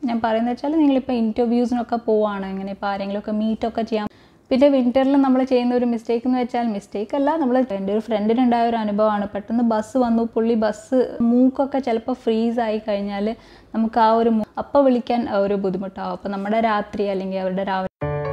ഞാൻ പറയുന്നത് വെച്ചാൽ നിങ്ങളിപ്പോൾ ഇൻ്റർവ്യൂസിനൊക്കെ പോവാണ് ഇങ്ങനെ ഇപ്പോൾ ആരെങ്കിലുമൊക്കെ മീറ്റൊക്കെ ചെയ്യാം പിന്നെ വിൻ്ററിൽ നമ്മൾ ചെയ്യുന്ന ഒരു മിസ്റ്റേക്ക് എന്ന് വെച്ചാൽ മിസ്റ്റേക്ക് അല്ല നമ്മൾ എൻ്റെ ഒരു ഫ്രണ്ടിനുണ്ടായ ഒരു അനുഭവമാണ് പെട്ടെന്ന് ബസ് വന്നു പുള്ളി ബസ് മൂക്കൊക്കെ ചിലപ്പോൾ ഫ്രീസ് ആയി കഴിഞ്ഞാൽ നമുക്ക് ആ ഒരു മൂ- അപ്പോൾ വിളിക്കാൻ ഒരു ബുദ്ധിമുട്ടാവും അപ്പോൾ നമ്മുടെ രാത്രി അല്ലെങ്കിൽ അവരുടെ രാവിലെ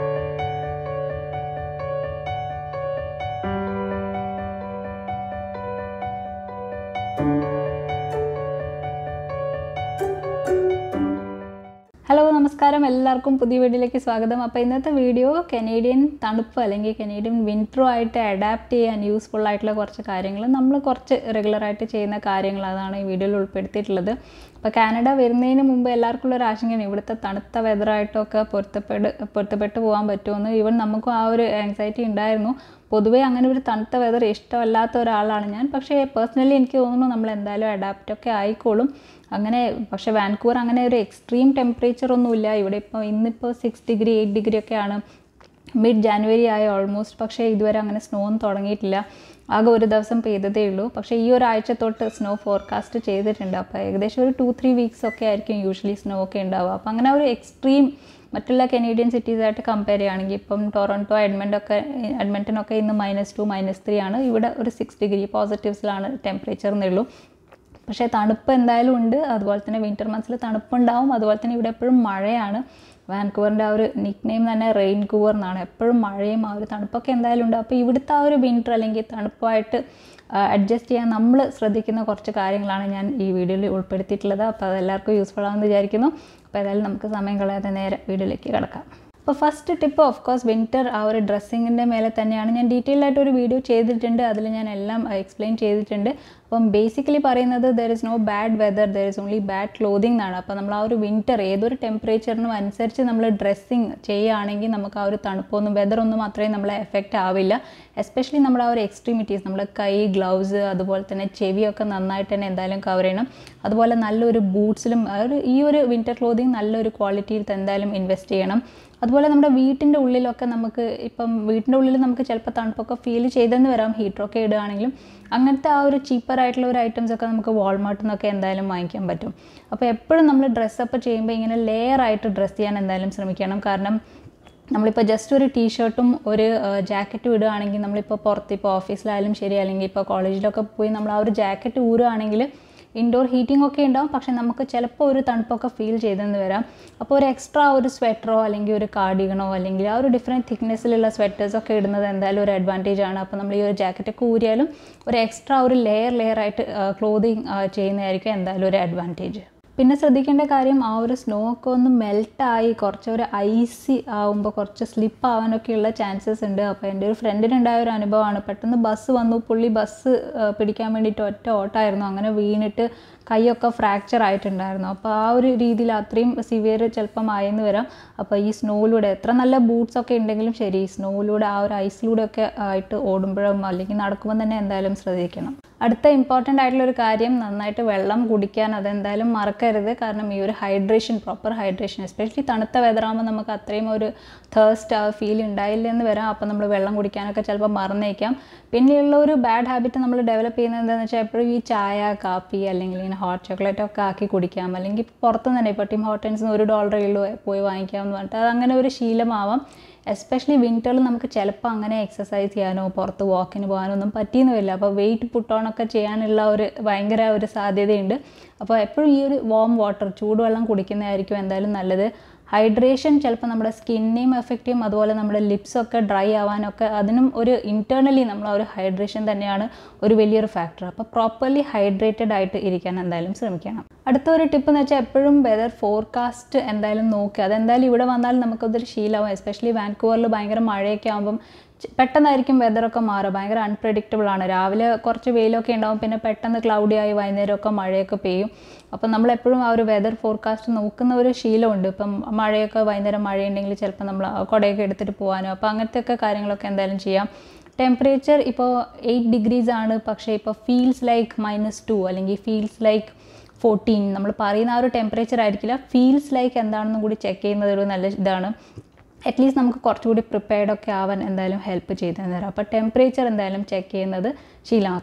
ഹലോ നമസ്കാരം എല്ലാവർക്കും പുതിയ വീഡിയോയിലേക്ക് സ്വാഗതം അപ്പോൾ ഇന്നത്തെ വീഡിയോ കനേഡിയൻ തണുപ്പ് അല്ലെങ്കിൽ കനേഡിയൻ വിൻറ്ററും ആയിട്ട് അഡാപ്റ്റ് ചെയ്യാൻ യൂസ്ഫുൾ ആയിട്ടുള്ള കുറച്ച് കാര്യങ്ങൾ നമ്മൾ കുറച്ച് റെഗുലറായിട്ട് ചെയ്യുന്ന കാര്യങ്ങൾ അതാണ് ഈ വീഡിയോയിൽ ഉൾപ്പെടുത്തിയിട്ടുള്ളത് അപ്പോൾ കാനഡ വരുന്നതിന് മുമ്പ് എല്ലാവർക്കും ഉള്ള ഒരു ആശങ്കയാണ് ഇവിടുത്തെ തണുത്ത വെതറായിട്ടൊക്കെ പൊരുത്തപ്പെട്ട് പൊരുത്തപ്പെട്ട് പോകാൻ പറ്റുമെന്ന് ഈവൻ നമുക്കും ആ ഒരു ആങ്സൈറ്റി ഉണ്ടായിരുന്നു പൊതുവേ അങ്ങനെ ഒരു തണുത്ത വെതർ ഇഷ്ടമല്ലാത്ത ഒരാളാണ് ഞാൻ പക്ഷേ പേഴ്സണലി എനിക്ക് തോന്നുന്നു നമ്മൾ എന്തായാലും അഡാപ്റ്റ് ഒക്കെ ആയിക്കോളും അങ്ങനെ പക്ഷേ വാൻകൂവർ അങ്ങനെ ഒരു എക്സ്ട്രീം ടെമ്പറേച്ചർ ഒന്നുമില്ല ഇവിടെ ഇപ്പോൾ ഇന്നിപ്പോൾ സിക്സ് ഡിഗ്രി എയ്റ്റ് ഡിഗ്രി ഒക്കെയാണ് മിഡ് ജാനുവരി ആയ ഓൾമോസ്റ്റ് പക്ഷേ ഇതുവരെ അങ്ങനെ സ്നോ ഒന്നും തുടങ്ങിയിട്ടില്ല ആകെ ഒരു ദിവസം പെയ്തതേ ഉള്ളൂ പക്ഷേ ഈ ഒരാഴ്ച തൊട്ട് സ്നോ ഫോർകാസ്റ്റ് ചെയ്തിട്ടുണ്ട് അപ്പോൾ ഏകദേശം ഒരു ടു ത്രീ വീക്സ് ഒക്കെ ആയിരിക്കും യൂഷ്വലി സ്നോ ഒക്കെ ഉണ്ടാവുക അപ്പോൾ അങ്ങനെ ഒരു എക്സ്ട്രീം മറ്റുള്ള കനേഡിയൻ സിറ്റീസായിട്ട് കമ്പയർ ചെയ്യുകയാണെങ്കിൽ ഇപ്പം ടൊറൻറ്റോ എഡ്മണ്ട് ഒക്കെ എഡ്മണ്ടനൊക്കെ ഇന്ന് മൈനസ് ടു മൈനസ് ത്രീ ആണ് ഇവിടെ ഒരു സിക്സ് ഡിഗ്രി പോസിറ്റീവ്സിലാണ് ടെമ്പറേച്ചർ എന്നുള്ളൂ പക്ഷേ തണുപ്പ് എന്തായാലും ഉണ്ട് അതുപോലെ തന്നെ വിൻ്റർ മന്ത്സിൽ തണുപ്പുണ്ടാവും അതുപോലെ തന്നെ ഇവിടെ എപ്പോഴും മഴയാണ് വാൻകൂവറിൻ്റെ ആ ഒരു നിക് നെയിം തന്നെ റെയിൻ കൂവർ എന്നാണ് എപ്പോഴും മഴയും ആ ഒരു തണുപ്പൊക്കെ എന്തായാലും ഉണ്ട് അപ്പോൾ ഇവിടുത്തെ ആ ഒരു വിൻ്റർ അല്ലെങ്കിൽ തണുപ്പായിട്ട് അഡ്ജസ്റ്റ് ചെയ്യാൻ നമ്മൾ ശ്രദ്ധിക്കുന്ന കുറച്ച് കാര്യങ്ങളാണ് ഞാൻ ഈ വീഡിയോയിൽ ഉൾപ്പെടുത്തിയിട്ടുള്ളത് അപ്പോൾ അതെല്ലാവർക്കും യൂസ്ഫുൾ ആണെന്ന് വിചാരിക്കുന്നു അപ്പോൾ ഏതായാലും നമുക്ക് സമയം കളയാതെ നേരെ വീഡിയോയിലേക്ക് കിടക്കാം അപ്പോൾ first tip of course winter ആ ഒരു ഡ്രസ്സിങ്ങിൻ്റെ മേലെ തന്നെയാണ് ഞാൻ ഡീറ്റെയിൽ ആയിട്ട് ഒരു വീഡിയോ ചെയ്തിട്ടുണ്ട് അതിൽ ഞാൻ എല്ലാം എക്സ്പ്ലെയിൻ ചെയ്തിട്ടുണ്ട് അപ്പം ബേസിക്കലി പറയുന്നത് there is no bad weather there is only bad clothing എന്നാണ് അപ്പോൾ നമ്മൾ ആ ഒരു വിൻ്റർ ഏതൊരു ടെമ്പറേച്ചറിനും അനുസരിച്ച് നമ്മൾ ഡ്രസ്സിങ് ചെയ്യുകയാണെങ്കിൽ നമുക്ക് ആ ഒരു തണുപ്പൊന്നും വെതർ ഒന്നും അത്രയും നമ്മളെ എഫക്റ്റ് ആവില്ല എസ്പെഷ്യലി നമ്മുടെ ആ ഒരു എക്സ്ട്രീമിറ്റീസ് നമ്മുടെ കൈ ഗ്ലൗസ് അതുപോലെ തന്നെ ചെവിയൊക്കെ നന്നായിട്ട് തന്നെ എന്തായാലും കവർ ചെയ്യണം അതുപോലെ നല്ലൊരു ബൂട്ട്സിലും ഒരു ഈ ഒരു വിൻ്റർ ക്ലോതിങ് നല്ലൊരു ക്വാളിറ്റിയിൽ എന്തായാലും ഇൻവെസ്റ്റ് ചെയ്യണം അതുപോലെ നമ്മുടെ വീട്ടിൻ്റെ ഉള്ളിലൊക്കെ നമുക്ക് ഇപ്പം വീട്ടിൻ്റെ ഉള്ളിൽ നമുക്ക് ചിലപ്പോൾ തണുപ്പൊക്കെ ഫീൽ ചെയ്തെന്ന് വരാം ഹീറ്ററൊക്കെ ഇടുകയാണെങ്കിലും അങ്ങനത്തെ ആ ഒരു ചീപ്പർ ആയിട്ടുള്ള ഒരു ഐറ്റംസ് ഒക്കെ നമുക്ക് വാൾമാർട്ടിൽ നിന്നൊക്കെ എന്തായാലും വാങ്ങിക്കാൻ പറ്റും അപ്പോൾ എപ്പോഴും നമ്മൾ ഡ്രസ്സപ്പ് ചെയ്യുമ്പോൾ ഇങ്ങനെ ലെയർ ആയിട്ട് ഡ്രസ്സ് ചെയ്യാൻ എന്തായാലും ശ്രമിക്കണം കാരണം നമ്മളിപ്പോൾ ജസ്റ്റ് ഒരു ടീഷർട്ടും ഒരു ജാക്കറ്റും ഇടുകയാണെങ്കിൽ നമ്മളിപ്പോൾ പുറത്ത് ഇപ്പോൾ ഓഫീസിലായാലും ശരി അല്ലെങ്കിൽ ഇപ്പോൾ കോളേജിലൊക്കെ പോയി നമ്മൾ ആ ഒരു ജാക്കറ്റ് ഊരുകയാണെങ്കിൽ ഇൻഡോർ ഹീറ്റിംഗ് ഒക്കെ ഉണ്ടാവും പക്ഷേ നമുക്ക് ചിലപ്പോൾ ഒരു തണുപ്പൊക്കെ ഫീൽ ചെയ്തെന്ന് വരാം അപ്പോൾ ഒരു എക്സ്ട്രാ ഒരു സ്വെറ്ററോ അല്ലെങ്കിൽ ഒരു കാർഡിഗണോ അല്ലെങ്കിൽ ആ ഒരു ഡിഫറെൻറ്റ് തിക്നെസ്സിലുള്ള സ്വെറ്റേഴ്സൊക്കെ ഇടുന്നത് എന്തായാലും ഒരു അഡ്വാൻറ്റേജ് ആണ് അപ്പോൾ നമ്മൾ ഈ ഒരു ജാക്കറ്റൊക്കെ ഊരിയാലും ഒരു എക്സ്ട്രാ ഒരു ലെയർ ലെയർ ആയിട്ട് ക്ലോതിങ് ചെയ്യുന്നതായിരിക്കും എന്തായാലും ഒരു അഡ്വാൻറ്റേജ് പിന്നെ ശ്രദ്ധിക്കേണ്ട കാര്യം ആ ഒരു സ്നോ ഒക്കെ ഒന്ന് മെൽട്ടായി കുറച്ച് ഒരു ഐസി ആവുമ്പോൾ കുറച്ച് സ്ലിപ്പ് ആവാനൊക്കെയുള്ള ചാൻസസ് ഉണ്ട് അപ്പോൾ എൻ്റെ ഒരു ഫ്രണ്ടിനുണ്ടായ ഒരു അനുഭവമാണ് പെട്ടെന്ന് ബസ് വന്നു പുള്ളി ബസ് പിടിക്കാൻ വേണ്ടിയിട്ട് ഒറ്റ ഓട്ടമായിരുന്നു അങ്ങനെ വീണിട്ട് കൈയൊക്കെ ഫ്രാക്ചർ ആയിട്ടുണ്ടായിരുന്നു അപ്പോൾ ആ ഒരു രീതിയിൽ അത്രയും സിവിയർ ചിലപ്പം ആയെന്ന് വരാം അപ്പോൾ ഈ സ്നോയിലൂടെ എത്ര നല്ല ബൂട്ട്സ് ഒക്കെ ഉണ്ടെങ്കിലും ശരി സ്നോയിലൂടെ ആ ഒരു ഐസിലൂടെ ഒക്കെ ആയിട്ട് ഓടുമ്പോഴും അല്ലെങ്കിൽ നടക്കുമ്പോൾ തന്നെ എന്തായാലും ശ്രദ്ധിക്കണം അടുത്ത ഇമ്പോർട്ടൻ്റ് ആയിട്ടുള്ള ഒരു കാര്യം നന്നായിട്ട് വെള്ളം കുടിക്കാൻ അതെന്തായാലും മറക്കരുത് കാരണം ഈ ഒരു ഹൈഡ്രേഷൻ പ്രോപ്പർ ഹൈഡ്രേഷൻ എസ്പെഷ്യലി തണുത്ത വെതറാകുമ്പോൾ നമുക്ക് അത്രയും ഒരു തേഴ്സ്റ്റ് ആ ഫീൽ ഉണ്ടായില്ല എന്ന് വരാം അപ്പോൾ നമ്മൾ വെള്ളം കുടിക്കാനൊക്കെ ചിലപ്പോൾ മറന്നേക്കാം പിന്നെയുള്ള ഒരു ബാഡ് ഹാബിറ്റ് നമ്മൾ ഡെവലപ്പ് ചെയ്യുന്നത് എന്താണെന്ന് വെച്ചാൽ എപ്പോഴും ഈ ചായ കാപ്പി അല്ലെങ്കിൽ ഇങ്ങനെ ഹോട്ട് ചോക്ലേറ്റ് ഒക്കെ ആക്കി കുടിക്കാം അല്ലെങ്കിൽ പുറത്ത് തന്നെ ഇപ്പോൾ ടീം ഹോട്ടൽസിന് ഒരു ഡോളറേ ഉള്ളൂ പോയി വാങ്ങിക്കാം എന്ന് പറഞ്ഞിട്ട് അത് അങ്ങനെ ഒരു ശീലമാവാം എസ്പെഷ്യലി വിൻ്ററിൽ നമുക്ക് ചിലപ്പോൾ അങ്ങനെ എക്സസൈസ് ചെയ്യാനോ പുറത്ത് വാക്കിന് പോകാനോ ഒന്നും പറ്റിയെന്ന് വരില്ല അപ്പോൾ വെയിറ്റ് പുട്ട് ഓൺ ഒക്കെ ചെയ്യാനുള്ള ഒരു ഭയങ്കര ഒരു സാധ്യതയുണ്ട് അപ്പോൾ എപ്പോഴും ഈ ഒരു വാം വാട്ടർ ചൂടുവെള്ളം കുടിക്കുന്നതായിരിക്കും എന്തായാലും നല്ലത് ഹൈഡ്രേഷൻ ചിലപ്പോൾ നമ്മുടെ സ്കിന്നിനെയും എഫക്റ്റ് ചെയ്യും അതുപോലെ നമ്മുടെ ലിപ്സൊക്കെ ഡ്രൈ ആവാനൊക്കെ അതിനും ഒരു ഇൻറ്റേർണലി നമ്മൾ ആ ഒരു ഹൈഡ്രേഷൻ തന്നെയാണ് ഒരു വലിയൊരു ഫാക്ടർ അപ്പോൾ പ്രോപ്പർലി ഹൈഡ്രേറ്റഡ് ആയിട്ട് ഇരിക്കാൻ എന്തായാലും ശ്രമിക്കണം അടുത്ത ഒരു ടിപ്പ് എന്ന് വെച്ചാൽ എപ്പോഴും വെതർ ഫോർകാസ്റ്റ് എന്തായാലും നോക്കുക അതെന്തായാലും ഇവിടെ വന്നാൽ നമുക്കതൊരു ശീലമാവും എസ്പെഷ്യലി വാൻകൂവറിൽ ഭയങ്കര മഴയൊക്കെ ആകുമ്പം പെട്ടെന്നായിരിക്കും വെതറൊക്കെ മാറുക ഭയങ്കര അൺപ്രഡിക്റ്റബിൾ ആണ് രാവിലെ കുറച്ച് വെയിലൊക്കെ ഉണ്ടാവും പിന്നെ പെട്ടെന്ന് ക്ലൗഡി ആയി വൈകുന്നേരമൊക്കെ മഴയൊക്കെ പെയ്യും അപ്പം നമ്മൾ എപ്പോഴും ആ ഒരു വെതർ ഫോർകാസ്റ്റ് നോക്കുന്ന ഒരു ശീലമുണ്ട് ഇപ്പം മഴയൊക്കെ വൈകുന്നേരം മഴയുണ്ടെങ്കിൽ ചിലപ്പോൾ നമ്മൾ കുടയൊക്കെ എടുത്തിട്ട് പോകാനോ അപ്പോൾ അങ്ങനത്തെ ഒക്കെ കാര്യങ്ങളൊക്കെ എന്തായാലും ചെയ്യാം ടെമ്പറേച്ചർ ഇപ്പോൾ എയ്റ്റ് ഡിഗ്രീസ് ആണ് പക്ഷേ ഇപ്പോൾ ഫീൽസ് ലൈക്ക് മൈനസ് ടു അല്ലെങ്കിൽ ഫീൽസ് ലൈക്ക് ഫോർട്ടീൻ നമ്മൾ പറയുന്ന ആ ഒരു ടെമ്പറേച്ചർ ആയിരിക്കില്ല ഫീൽസ് ലൈക്ക് എന്താണെന്നും കൂടി ചെക്ക് ചെയ്യുന്നത് ഒരു നല്ല ഇതാണ് അറ്റ്ലീസ്റ്റ് നമുക്ക് കുറച്ചുകൂടി പ്രിപ്പയർഡ് ഒക്കെ ആവാൻ എന്തായാലും ഹെൽപ്പ് ചെയ്തു തരാം അപ്പോൾ ടെമ്പറേച്ചർ എന്തായാലും ചെക്ക് ചെയ്യുന്നത് ശീലമാക്കുക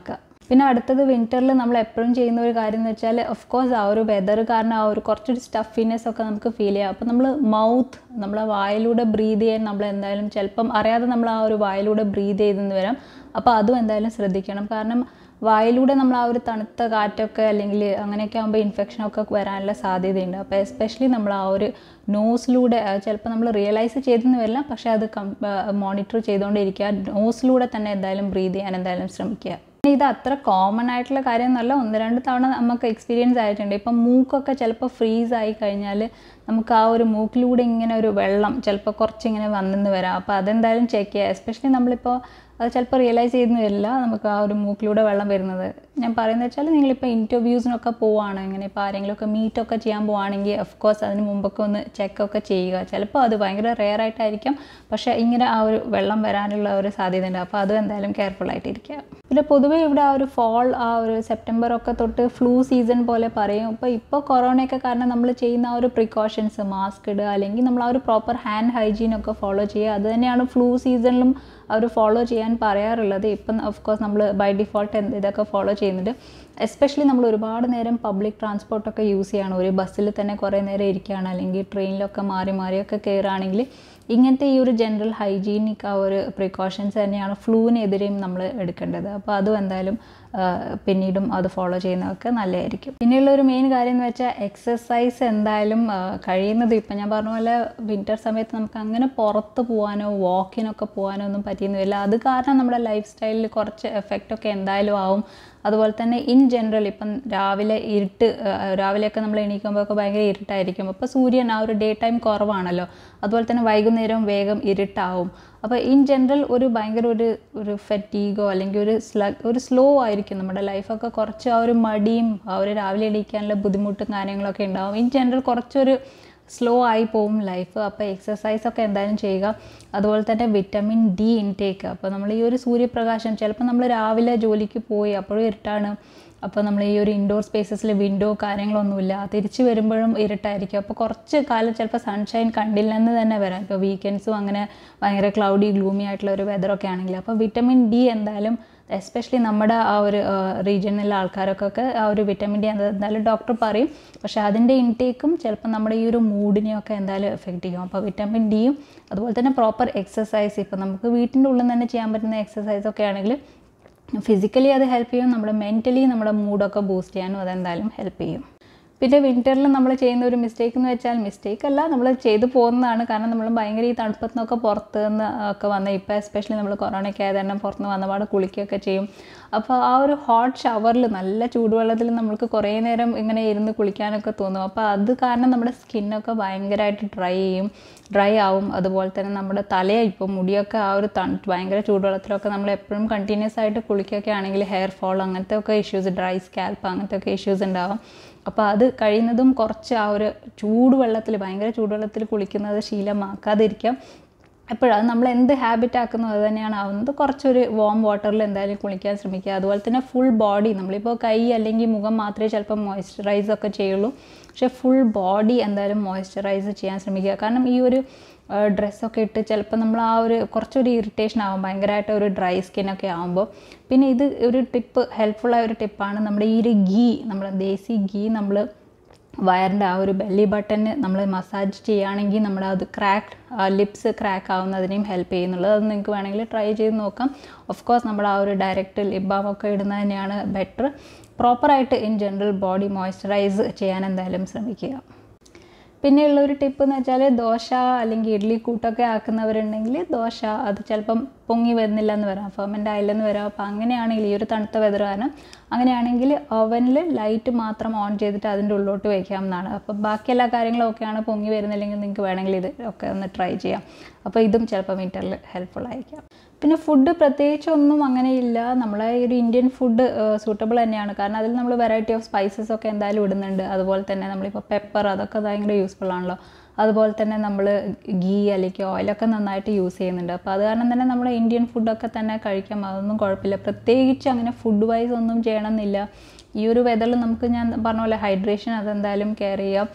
പിന്നെ അടുത്തത് വിൻ്ററിൽ നമ്മൾ എപ്പോഴും ചെയ്യുന്ന ഒരു കാര്യം എന്ന് വെച്ചാൽ ഓഫ് കോഴ്സ് ആ ഒരു വെതർ കാരണം ആ ഒരു കുറച്ചൊരു സ്റ്റഫിനെസ് ഒക്കെ നമുക്ക് ഫീൽ ചെയ്യാം അപ്പോൾ നമ്മൾ മൗത്ത് നമ്മളെ വായിലൂടെ ബ്രീത് ചെയ്യാൻ നമ്മൾ എന്തായാലും ചിലപ്പം അറിയാതെ നമ്മൾ ആ ഒരു വായിലൂടെ ബ്രീത് ചെയ്തെന്ന് വരാം അപ്പോൾ അതും എന്തായാലും ശ്രദ്ധിക്കണം കാരണം വായിലൂടെ നമ്മൾ ആ ഒരു തണുത്ത കാറ്റൊക്കെ അല്ലെങ്കിൽ അങ്ങനെയൊക്കെ ആകുമ്പോൾ ഇൻഫെക്ഷനൊക്കെ വരാനുള്ള സാധ്യതയുണ്ട് അപ്പോൾ എസ്പെഷ്യലി നമ്മൾ ആ ഒരു നോസിലൂടെ ചിലപ്പോൾ നമ്മൾ റിയലൈസ് ചെയ്തെന്ന് വരില്ല പക്ഷേ അത് മോണിറ്റർ ചെയ്തുകൊണ്ടിരിക്കുക നോസിലൂടെ തന്നെ എന്തായാലും ബ്രീത് ചെയ്യാൻ എന്തായാലും ശ്രമിക്കുക ഇത് അത്ര കോമൺ ആയിട്ടുള്ള കാര്യമൊന്നുമല്ല ഒന്ന് രണ്ട് തവണ നമുക്ക് എക്സ്പീരിയൻസ് ആയിട്ടുണ്ട് ഇപ്പം മൂക്കൊക്കെ ചിലപ്പോൾ ഫ്രീസ് ആയി കഴിഞ്ഞാൽ നമുക്ക് ആ ഒരു മൂക്കിലൂടെ ഇങ്ങനെ ഒരു വെള്ളം ചിലപ്പോൾ കുറച്ചിങ്ങനെ വന്നെന്ന് വരാം അപ്പോൾ അതെന്തായാലും ചെക്ക് ചെയ്യുക എസ്പെഷ്യലി നമ്മളിപ്പോൾ അത് ചിലപ്പോൾ റിയലൈസ് ചെയ്യുന്ന വരില്ല നമുക്ക് ആ ഒരു മൂക്കിലൂടെ വെള്ളം വരുന്നത് ഞാൻ പറയുന്നത് വെച്ചാൽ നിങ്ങളിപ്പോൾ ഇൻ്റർവ്യൂസിനൊക്കെ പോവുകയാണ് ഇങ്ങനെ ഇപ്പോൾ ആരെങ്കിലുമൊക്കെ മീറ്റൊക്കെ ചെയ്യാൻ പോവുകയാണെങ്കിൽ ഓഫ് കോഴ്സ് അതിന് മുമ്പൊക്കെ ഒന്ന് ചെക്കൊക്കെ ചെയ്യുക ചിലപ്പോൾ അത് ഭയങ്കര റെയർ ആയിട്ടായിരിക്കും പക്ഷേ ഇങ്ങനെ ആ ഒരു വെള്ളം വരാനുള്ള ഒരു സാധ്യത ഉണ്ട് അപ്പോൾ അതും എന്തായാലും കെയർഫുൾ ആയിട്ടിരിക്കുക പിന്നെ പൊതുവേ ഇവിടെ ആ ഒരു ഫോൾ ആ ഒരു സെപ്റ്റംബർ ഒക്കെ തൊട്ട് ഫ്ലൂ സീസൺ പോലെ പറയും അപ്പോൾ ഇപ്പോൾ കൊറോണയൊക്കെ കാരണം നമ്മൾ ചെയ്യുന്ന ആ ഒരു പ്രിക്കോഷൻസ് മാസ്ക് ഇടുക അല്ലെങ്കിൽ നമ്മൾ ആ ഒരു പ്രോപ്പർ ഹാൻഡ് ഹൈജീൻ ഒക്കെ ഫോളോ ചെയ്യുക അത് തന്നെയാണ് ഫ്ലൂ സീസണിലും അവർ ഫോളോ ചെയ്യാൻ പറയാറുള്ളത് ഇപ്പം ഓഫ് കോഴ്സ് നമ്മൾ ബൈ ഡിഫോൾട്ട് എന്ത് ഇതൊക്കെ ഫോളോ ചെയ്യുന്നുണ്ട് എസ്പെഷ്യലി നമ്മൾ ഒരുപാട് നേരം പബ്ലിക് ട്രാൻസ്പോർട്ടൊക്കെ യൂസ് ചെയ്യണം ഒരു ബസ്സിൽ തന്നെ കുറേ നേരം ഇരിക്കുകയാണ് അല്ലെങ്കിൽ ട്രെയിനിലൊക്കെ മാറി മാറിയൊക്കെ കയറുകയാണെങ്കിൽ ഇങ്ങനത്തെ ഈ ഒരു ജനറൽ ഹൈജീനിക് ആ ഒരു പ്രിക്കോഷൻസ് തന്നെയാണ് ഫ്ലൂവിനെതിരെയും നമ്മൾ എടുക്കേണ്ടത് അപ്പോൾ അതും എന്തായാലും പിന്നീടും അത് ഫോളോ ചെയ്യുന്നതൊക്കെ നല്ലതായിരിക്കും പിന്നെയുള്ള ഒരു മെയിൻ കാര്യം എന്ന് വെച്ചാൽ എക്സസൈസ് എന്തായാലും കഴിയുന്നത് ഇപ്പം ഞാൻ പറഞ്ഞ പോലെ വിൻ്റർ സമയത്ത് നമുക്ക് അങ്ങനെ പുറത്ത് പോകാനോ വാക്കിനൊക്കെ പോകാനോ ഒന്നും പറ്റിയെന്നില്ല അത് കാരണം നമ്മുടെ ലൈഫ് സ്റ്റൈലിൽ കുറച്ച് എഫക്റ്റ് ഒക്കെ എന്തായാലും ആവും അതുപോലെ തന്നെ ഇൻ ജനറൽ ഇപ്പം രാവിലെ ഇരുട്ട് രാവിലെയൊക്കെ നമ്മൾ എണീക്കുമ്പോഴൊക്കെ ഭയങ്കര ഇരുട്ടായിരിക്കും അപ്പോൾ സൂര്യൻ ആ ഒരു ഡേ ടൈം കുറവാണല്ലോ അതുപോലെ തന്നെ വൈകുന്നേരം വേഗം ഇരുട്ടാവും അപ്പോൾ ഇൻ ജനറൽ ഒരു ഭയങ്കര ഒരു ഒരു ഫെറ്റീഗോ അല്ലെങ്കിൽ ഒരു സ്ല ഒരു സ്ലോ ആയിരിക്കും നമ്മുടെ ലൈഫൊക്കെ കുറച്ച് ആ ഒരു മടിയും ആ ഒരു രാവിലെ എണീക്കാനുള്ള ബുദ്ധിമുട്ടും കാര്യങ്ങളൊക്കെ ഉണ്ടാവും ഇൻ ജനറൽ കുറച്ചൊരു സ്ലോ ആയി പോവും ലൈഫ് അപ്പോൾ എക്സസൈസ് ഒക്കെ എന്തായാലും ചെയ്യുക അതുപോലെ തന്നെ വിറ്റമിൻ ഡി ഇൻടേക്ക് അപ്പോൾ നമ്മൾ ഈ ഒരു സൂര്യപ്രകാശം ചിലപ്പോൾ നമ്മൾ രാവിലെ ജോലിക്ക് പോയി അപ്പോഴും ഇരുട്ടാണ് അപ്പോൾ നമ്മൾ ഈ ഒരു ഇൻഡോർ സ്പേസസിൽ വിൻഡോ കാര്യങ്ങളൊന്നുമില്ല തിരിച്ച് വരുമ്പോഴും ഇരുട്ടായിരിക്കും അപ്പോൾ കുറച്ച് കാലം ചിലപ്പോൾ സൺഷൈൻ കണ്ടില്ലെന്ന് തന്നെ വരാം ഇപ്പോൾ വീക്കെൻഡ്സും അങ്ങനെ ഭയങ്കര ക്ലൗഡി ഗ്ലൂമി ആയിട്ടുള്ള ഒരു വെതറൊക്കെ ആണെങ്കിൽ അപ്പോൾ വിറ്റമിൻ ഡി എന്തായാലും എസ്പെഷ്യലി നമ്മുടെ ആ ഒരു റീജിയനിലെ ആൾക്കാർക്കൊക്കെ ആ ഒരു വിറ്റമിൻ ഡി എന്തായാലും ഡോക്ടർ പറയും പക്ഷേ അതിൻ്റെ ഇൻടേക്കും ചിലപ്പോൾ നമ്മുടെ ഈ ഒരു മൂഡിനെയൊക്കെ എന്തായാലും എഫക്റ്റ് ചെയ്യും അപ്പോൾ വിറ്റമിൻ ഡിയും അതുപോലെ തന്നെ പ്രോപ്പർ എക്സസൈസ് ഇപ്പോൾ നമുക്ക് വീട്ടിൻ്റെ ഉള്ളിൽ തന്നെ ചെയ്യാൻ പറ്റുന്ന എക്സസൈസ് ഒക്കെ ആണെങ്കിൽ ഫിസിക്കലി അത് ഹെൽപ്പ് ചെയ്യും നമ്മുടെ മെൻ്റലി നമ്മുടെ മൂഡൊക്കെ ബൂസ്റ്റ് ചെയ്യാനും അതെന്തായാലും ഹെൽപ്പ് ചെയ്യും പിന്നെ വിൻ്ററിൽ നമ്മൾ ചെയ്യുന്ന ഒരു മിസ്റ്റേക്ക് എന്ന് വെച്ചാൽ മിസ്റ്റേക്ക് അല്ല നമ്മൾ ചെയ്തു പോകുന്നതാണ് കാരണം നമ്മൾ ഭയങ്കര ഈ തണുപ്പത്ത് നിന്നൊക്കെ പുറത്ത് നിന്ന് ഒക്കെ വന്ന് ഇപ്പോൾ എസ്പെഷ്യലി നമ്മൾ കൊറോണയ്ക്ക് ആയത് തന്നെ പുറത്ത് നിന്ന് വന്നപാട് കുളിക്കുകയൊക്കെ ചെയ്യും അപ്പോൾ ആ ഒരു ഹോട്ട് ഷവറിൽ നല്ല ചൂടുവെള്ളത്തിൽ നമ്മൾക്ക് കുറേ നേരം ഇങ്ങനെ ഇരുന്ന് കുളിക്കാനൊക്കെ തോന്നും അപ്പോൾ അത് കാരണം നമ്മുടെ സ്കിന്നൊക്കെ ഭയങ്കരമായിട്ട് ഡ്രൈ ചെയ്യും ഡ്രൈ ആവും അതുപോലെ തന്നെ നമ്മുടെ തലയെ ഇപ്പോൾ മുടിയൊക്കെ ആ ഒരു തണു ഭയങ്കര ചൂടുവെള്ളത്തിലൊക്കെ നമ്മൾ എപ്പോഴും കണ്ടിന്യൂസ് ആയിട്ട് കുളിക്കുകയൊക്കെ ആണെങ്കിൽ ഹെയർ ഫോൾ അങ്ങനത്തെ ഒക്കെ ഇഷ്യൂസ് ഡ്രൈ സ്കാൽപ്പ് അങ്ങനത്തെ ഒക്കെ ഇഷ്യൂസ് ഉണ്ടാവും അപ്പോൾ അത് കഴിയുന്നതും കുറച്ച് ആ ഒരു ചൂടുവെള്ളത്തിൽ ഭയങ്കര ചൂടുവെള്ളത്തിൽ കുളിക്കുന്നത് ശീലമാക്കാതിരിക്കാം എപ്പോഴും അത് നമ്മൾ എന്ത് ഹാബിറ്റ് ആക്കുന്നു അത് തന്നെയാണ് ആവുന്നത് കുറച്ചൊരു വാം വാട്ടറിൽ എന്തായാലും കുളിക്കാൻ ശ്രമിക്കുക അതുപോലെ തന്നെ ഫുൾ ബോഡി നമ്മളിപ്പോൾ കൈ അല്ലെങ്കിൽ മുഖം മാത്രമേ ചിലപ്പോൾ മോയ്സ്ചറൈസ് ഒക്കെ ചെയ്യുള്ളൂ പക്ഷേ ഫുൾ ബോഡി എന്തായാലും മോയ്സ്ചറൈസ് ചെയ്യാൻ ശ്രമിക്കുക കാരണം ഈ ഒരു ഡ്രസ്സൊക്കെ ഇട്ട് ചിലപ്പോൾ നമ്മൾ ആ ഒരു കുറച്ചൊരു ഇറിറ്റേഷൻ ആവും ഭയങ്കരമായിട്ട് ഒരു ഡ്രൈ സ്കിന്നൊക്കെ ആകുമ്പോൾ പിന്നെ ഇത് ഒരു ടിപ്പ് ഹെൽപ്ഫുള്ളായ ഒരു ടിപ്പാണ് നമ്മുടെ ഈ ഒരു ഗീ നമ്മുടെ ദേശി ഗീ നമ്മൾ വയറിൻ്റെ ആ ഒരു ബെല്ലി ബട്ടന് നമ്മൾ മസാജ് ചെയ്യുകയാണെങ്കിൽ നമ്മുടെ അത് ക്രാക്ക് ലിപ്സ് ക്രാക്ക് ആവുന്നതിനെയും ഹെൽപ്പ് ചെയ്യുന്നുള്ളത് അത് നിങ്ങൾക്ക് വേണമെങ്കിൽ ട്രൈ ചെയ്ത് നോക്കാം ഓഫ് കോഴ്സ് നമ്മൾ ആ ഒരു ഡയറക്റ്റ് ലിപ് ബാം ഒക്കെ ഇടുന്നത് തന്നെയാണ് ബെറ്റർ പ്രോപ്പറായിട്ട് ഇൻ ജനറൽ ബോഡി മോയ്സ്ചറൈസ് ചെയ്യാൻ എന്തായാലും ശ്രമിക്കുക പിന്നെയുള്ള ഒരു ടിപ്പ് എന്ന് വെച്ചാൽ ദോശ അല്ലെങ്കിൽ ഇഡ്ഡലി കൂട്ടൊക്കെ ആക്കുന്നവരുണ്ടെങ്കിൽ ദോശ അത് ചിലപ്പം പൊങ്ങി വരുന്നില്ല എന്ന് വരാം ഫെർമെൻ്റ് ആയില്ലെന്ന് വരാം അപ്പോൾ അങ്ങനെയാണെങ്കിൽ ഈ ഒരു തണുത്ത വെതർ കാരണം അങ്ങനെയാണെങ്കിൽ ഓവനിൽ ലൈറ്റ് മാത്രം ഓൺ ചെയ്തിട്ട് അതിൻ്റെ ഉള്ളിലോട്ട് വയ്ക്കാം എന്നാണ് അപ്പോൾ ബാക്കി എല്ലാ കാര്യങ്ങളും ഒക്കെയാണ് പൊങ്ങി വരുന്നില്ലെങ്കിൽ നിങ്ങൾക്ക് വേണമെങ്കിൽ ഇത് ഒക്കെ ഒന്ന് ട്രൈ ചെയ്യാം അപ്പോൾ ഇതും ചിലപ്പോൾ വിൻ്ററിൽ ഹെൽപ്ഫുൾ ആയിരിക്കാം പിന്നെ ഫുഡ് പ്രത്യേകിച്ച് ഒന്നും അങ്ങനെയില്ല നമ്മളെ ഈ ഒരു ഇന്ത്യൻ ഫുഡ് സൂട്ടബിൾ തന്നെയാണ് കാരണം അതിൽ നമ്മൾ വെറൈറ്റി ഓഫ് സ്പൈസസ് ഒക്കെ എന്തായാലും ഇടുന്നുണ്ട് അതുപോലെ തന്നെ നമ്മളിപ്പോൾ പെപ്പർ അതൊക്കെ ഭയങ്കര യൂസ്ഫുൾ ആണല്ലോ അതുപോലെ തന്നെ നമ്മൾ ഗീ അല്ലെങ്കിൽ ഓയിലൊക്കെ നന്നായിട്ട് യൂസ് ചെയ്യുന്നുണ്ട് അപ്പോൾ അത് കാരണം തന്നെ നമ്മുടെ ഇന്ത്യൻ ഫുഡൊക്കെ തന്നെ കഴിക്കാം അതൊന്നും കുഴപ്പമില്ല പ്രത്യേകിച്ച് അങ്ങനെ ഫുഡ് വൈസ് ഒന്നും ചെയ്യണമെന്നില്ല ഈ ഒരു വെതറിൽ നമുക്ക് ഞാൻ പറഞ്ഞ പോലെ ഹൈഡ്രേഷൻ അതെന്തായാലും കെയർ ചെയ്യാം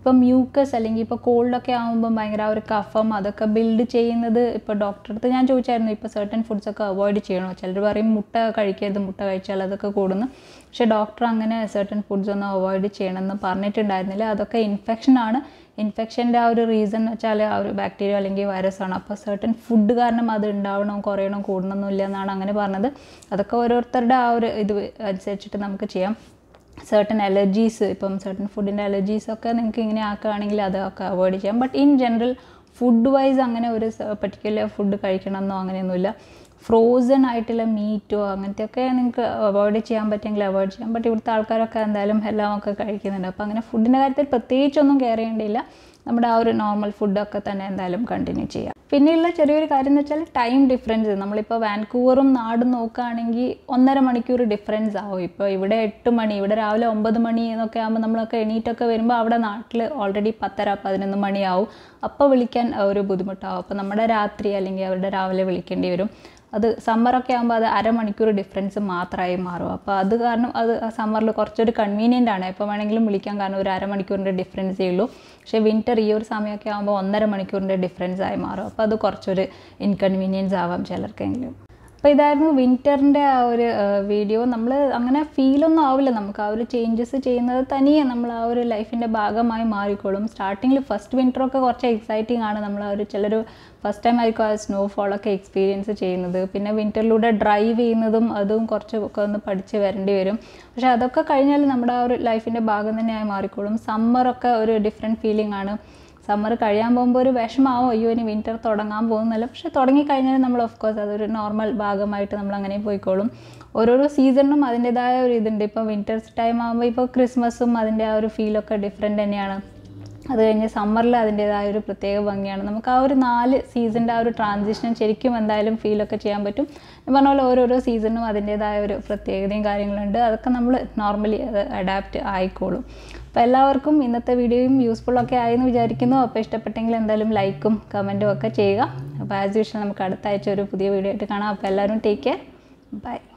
ഇപ്പോൾ മ്യൂക്കസ് അല്ലെങ്കിൽ ഇപ്പോൾ കോൾഡൊക്കെ ആകുമ്പോൾ ഭയങ്കര ആ ഒരു കഫം അതൊക്കെ ബിൽഡ് ചെയ്യുന്നത് ഇപ്പോൾ ഡോക്ടറെ അടുത്ത് ഞാൻ ചോദിച്ചായിരുന്നു ഇപ്പോൾ സർട്ടൻ ഫുഡ്സ് ഒക്കെ അവോയ്ഡ് ചെയ്യണോ ചിലർ പറയും മുട്ട കഴിക്കരുത് മുട്ട കഴിച്ചാൽ അതൊക്കെ കൂടുന്നു പക്ഷേ ഡോക്ടർ അങ്ങനെ സർട്ടൻ ഫുഡ്സ് ഒന്നും അവോയ്ഡ് ചെയ്യണമെന്ന് പറഞ്ഞിട്ടുണ്ടായിരുന്നില്ല അതൊക്കെ ഇൻഫെക്ഷൻ ആണ് ഇൻഫെക്ഷൻ്റെ ആ ഒരു റീസൺ എന്ന് വെച്ചാൽ ആ ഒരു ബാക്ടീരിയ അല്ലെങ്കിൽ വൈറസ് ആണ് അപ്പോൾ സർട്ടൻ ഫുഡ് കാരണം അത് ഉണ്ടാവണം കുറയണം കൂടണമെന്നില്ല എന്നാണ് അങ്ങനെ പറഞ്ഞത് അതൊക്കെ ഓരോരുത്തരുടെ ആ ഒരു ഇത് അനുസരിച്ചിട്ട് നമുക്ക് ചെയ്യാം സർട്ടൻ അലർജീസ് ഇപ്പം സർട്ടൻ ഫുഡിൻ്റെ അലർജീസ് ഒക്കെ നിങ്ങൾക്ക് ഇങ്ങനെ ആക്കുകയാണെങ്കിൽ അതൊക്കെ അവോയ്ഡ് ചെയ്യാം but in general food wise അങ്ങനെ ഒരു പർട്ടിക്കുലർ ഫുഡ് കഴിക്കണമെന്നോ അങ്ങനെയൊന്നുമില്ല ഫ്രോസൺ ആയിട്ടുള്ള മീറ്റോ അങ്ങനത്തെയൊക്കെ നിങ്ങൾക്ക് അവോയ്ഡ് ചെയ്യാൻ പറ്റുമെങ്കിൽ അവോയ്ഡ് ചെയ്യാം ബട്ട് ഇവിടുത്തെ ആൾക്കാരൊക്കെ എന്തായാലും എല്ലാം ഒക്കെ കഴിക്കുന്നുണ്ട് അപ്പോൾ അങ്ങനെ ഫുഡിൻ്റെ കാര്യത്തിൽ പ്രത്യേകിച്ചൊന്നും കെയർ ചെയ്യേണ്ടിയില്ല നമ്മുടെ ആ ഒരു നോർമൽ ഫുഡൊക്കെ തന്നെ എന്തായാലും കണ്ടിന്യൂ ചെയ്യാം പിന്നെയുള്ള ചെറിയൊരു കാര്യം എന്ന് വെച്ചാൽ ടൈം ഡിഫറൻസ് നമ്മളിപ്പോൾ വാൻകൂവറും നാടും നോക്കുകയാണെങ്കിൽ ഒന്നര മണിക്കൂർ ഡിഫറൻസ് ആവും ഇപ്പോൾ ഇവിടെ എട്ട് മണി ഇവിടെ രാവിലെ ഒമ്പത് മണി എന്നൊക്കെ ആകുമ്പോൾ നമ്മളൊക്കെ എണീറ്റൊക്കെ വരുമ്പോൾ അവിടെ നാട്ടിൽ ഓൾറെഡി പത്തര പതിനൊന്ന് മണിയാവും അപ്പോൾ വിളിക്കാൻ ഒരു ബുദ്ധിമുട്ടാവും അപ്പോൾ നമ്മുടെ രാത്രി അല്ലെങ്കിൽ അവരുടെ രാവിലെ വിളിക്കേണ്ടി വരും അത് സമ്മറൊക്കെ ആകുമ്പോൾ അത് അരമണിക്കൂർ ഡിഫറൻസ് മാത്രമായി മാറും അപ്പോൾ അത് കാരണം അത് സമ്മറിൽ കുറച്ചൊരു കൺവീനിയൻ്റ് ആണ് എപ്പോൾ വേണമെങ്കിലും വിളിക്കാൻ കാരണം ഒരു അരമണിക്കൂറിൻ്റെ ഡിഫറൻസേ ഉള്ളൂ പക്ഷേ വിൻ്റർ ഈ ഒരു സമയമൊക്കെ ആകുമ്പോൾ ഒന്നര മണിക്കൂറിൻ്റെ ഡിഫറൻസ് ആയി മാറും അപ്പോൾ അത് കുറച്ചൊരു ഇൻകൺവീനിയൻസ് ആവാം ചിലർക്കെങ്കിലും അപ്പോൾ ഇതായിരുന്നു വിൻ്ററിൻ്റെ ആ ഒരു വീഡിയോ നമ്മൾ അങ്ങനെ ഫീലൊന്നും ആവില്ല നമുക്ക് ആ ഒരു ചേഞ്ചസ് ചെയ്യുന്നത് തനിയെ നമ്മൾ ആ ഒരു ലൈഫിൻ്റെ ഭാഗമായി മാറിക്കോളും സ്റ്റാർട്ടിങ്ങിൽ ഫസ്റ്റ് വിൻ്ററൊക്കെ കുറച്ച് എക്സൈറ്റിംഗ് ആണ് നമ്മൾ ആ ഒരു ചിലർ ഫസ്റ്റ് ടൈം ആയിരിക്കും ആ സ്നോഫോളൊക്കെ എക്സ്പീരിയൻസ് ചെയ്യുന്നത് പിന്നെ വിൻ്ററിലൂടെ ഡ്രൈവ് ചെയ്യുന്നതും അതും കുറച്ച് ഒക്കെ ഒന്ന് പഠിച്ച് വരേണ്ടി വരും പക്ഷേ അതൊക്കെ കഴിഞ്ഞാൽ നമ്മുടെ ആ ഒരു ലൈഫിൻ്റെ ഭാഗം തന്നെയായി മാറിക്കോളും സമ്മറൊക്കെ ഒരു ഡിഫറെൻറ്റ് ഫീലിംഗ് ആണ് സമ്മർ കഴിയാൻ പോകുമ്പോൾ ഒരു വിഷമാവും അയ്യോ ഇനി വിൻ്റർ തുടങ്ങാൻ പോകുന്നില്ല പക്ഷെ തുടങ്ങിക്കഴിഞ്ഞാൽ നമ്മൾ ഓഫ് കോഴ്സ് അതൊരു നോർമൽ ഭാഗമായിട്ട് നമ്മൾ അങ്ങനെ പോയിക്കോളും ഓരോരോ സീസണിനും അതിൻ്റെതായ ഒരു ഇതുണ്ട് ഇപ്പോൾ വിൻ്റേഴ്സ് ടൈം ആകുമ്പോൾ ഇപ്പോൾ ക്രിസ്മസും അതിൻ്റെ ആ ഒരു ഫീലൊക്കെ ഡിഫറെൻ്റ് തന്നെയാണ് അത് കഴിഞ്ഞ് സമ്മറിൽ അതിൻ്റേതായ ഒരു പ്രത്യേക ഭംഗിയാണ് നമുക്ക് ആ ഒരു നാല് സീസണിൻ്റെ ആ ഒരു ട്രാൻസിഷൻ ശരിക്കും എന്തായാലും ഫീലൊക്കെ ചെയ്യാൻ പറ്റും ഞാൻ പറഞ്ഞ പോലെ ഓരോരോ സീസണും അതിൻ്റേതായ ഒരു പ്രത്യേകതയും കാര്യങ്ങളുണ്ട് അതൊക്കെ നമ്മൾ നോർമലി അത് അഡാപ്റ്റ് ആയിക്കോളും അപ്പോൾ എല്ലാവർക്കും ഇന്നത്തെ വീഡിയോയും യൂസ്ഫുൾ ഒക്കെ ആയെന്ന് വിചാരിക്കുന്നു അപ്പോൾ ഇഷ്ടപ്പെട്ടെങ്കിൽ എന്തായാലും ലൈക്കും കമൻറ്റും ഒക്കെ ചെയ്യുക അപ്പോൾ ആസ് യൂഷ്വൽ നമുക്ക് അടുത്ത ആഴ്ച ഒരു പുതിയ വീഡിയോ ആയിട്ട് കാണാം അപ്പോൾ എല്ലാവരും ടേക്ക് കെയർ ബൈ